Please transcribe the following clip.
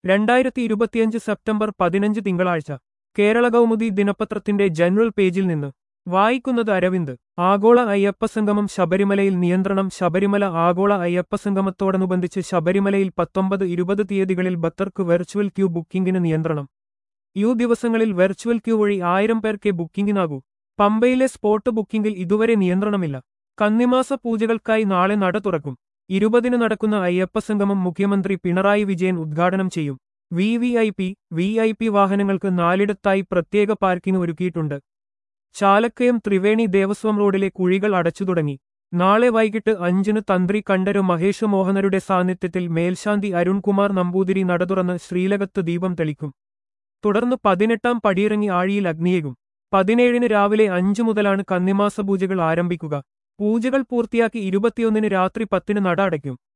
രണ്ടായിരത്തി ഇരുപത്തിയഞ്ച് സെപ്റ്റംബർ പതിനഞ്ച് തിങ്കളാഴ്ച കേരള കൗമുദി ദിനപത്രത്തിന്റെ ജനറൽ പേജിൽ നിന്ന് വായിക്കുന്നത് അരവിന്ദ് ആഗോള അയ്യപ്പസംഗമം ശബരിമലയിൽ നിയന്ത്രണം ശബരിമല ആഗോള അയ്യപ്പസംഗമത്തോടനുബന്ധിച്ച് ശബരിമലയിൽ പത്തൊമ്പത് ഇരുപത് തീയതികളിൽ ഭക്തർക്ക് വെർച്വൽ ക്യൂ ബുക്കിംഗിന് നിയന്ത്രണം യു ദിവസങ്ങളിൽ വെർച്വൽ ക്യൂ വഴി ആയിരം പേർക്ക് ബുക്കിംഗിനാകൂ പമ്പയിലെ സ്പോട്ട് ബുക്കിംഗിൽ ഇതുവരെ നിയന്ത്രണമില്ല കന്നിമാസ പൂജകൾക്കായി നാളെ നട തുറക്കും ഇരുപതിന് നടക്കുന്ന അയ്യപ്പസംഗമം മുഖ്യമന്ത്രി പിണറായി വിജയൻ ഉദ്ഘാടനം ചെയ്യും V V I P V I P വാഹനങ്ങൾക്ക് നാലിടത്തായി പ്രത്യേക പാർക്കിംഗ് ഒരുക്കിയിട്ടുണ്ട് ചാലക്കയം ത്രിവേണി ദേവസ്വം റോഡിലെ കുഴികൾ അടച്ചു തുടങ്ങി നാളെ വൈകിട്ട് അഞ്ചിന് തന്ത്രി കണ്ഠര് മഹേഷ് മോഹനരുടെ സാന്നിധ്യത്തിൽ മേൽശാന്തി അരുൺകുമാർ നമ്പൂതിരി നട തുറന്ന് ശ്രീലകത്ത് ദീപം തെളിക്കും തുടർന്ന് പതിനെട്ടാം പടിയിറങ്ങി ആഴിയിൽ അഗ്നിയേകും പതിനേഴിന് രാവിലെ അഞ്ചു മുതലാണ് കന്നിമാസ പൂജകൾ ആരംഭിക്കുക പൂജകൾ പൂർത്തിയാക്കി ഇരുപത്തിയൊന്നിന് രാത്രി പത്തിന് നട അടയ്ക്കും